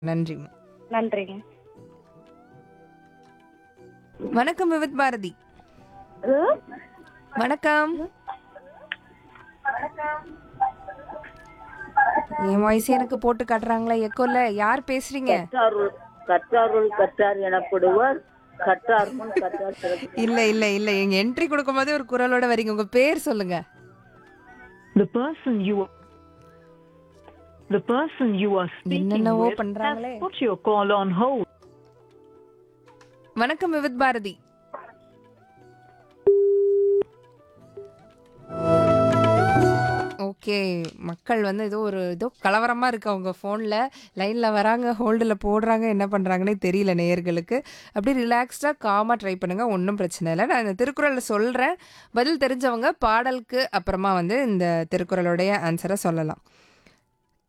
நன்றிங்க நன்றிங்க வணக்கம் விவித் பாரதி வணக்கம் என் வாய்ஸ் எனக்கு போட்டு காட்டுறாங்களா எக்கோல யார் பேசுறீங்க கற்றாருள் கற்றாருள் கற்றார் எனப்படுவார் கற்றார் முன் கற்றார் சிறப்பு இல்ல இல்ல இல்ல எங்க என்ட்ரி கொடுக்கும் போதே ஒரு குரலோட வரீங்க உங்க பேர் சொல்லுங்க The person you are the person you are speaking என்னென்னவோ with has பண்றாங்களே. put your call on hold. வணக்கம் விவித் பாரதி ஓகே மக்கள் வந்து ஏதோ ஒரு ஏதோ கலவரமா இருக்கு அவங்க ஃபோனில் லைனில் வராங்க ஹோல்டில் போடுறாங்க என்ன பண்ணுறாங்கன்னே தெரியல நேயர்களுக்கு அப்படியே ரிலாக்ஸ்டாக காமாக ட்ரை பண்ணுங்க ஒன்றும் பிரச்சனை இல்லை நான் இந்த திருக்குறளை சொல்கிறேன் பதில் தெரிஞ்சவங்க பாடலுக்கு அப்புறமா வந்து இந்த திருக்குறளுடைய ஆன்சரை சொல்லலாம்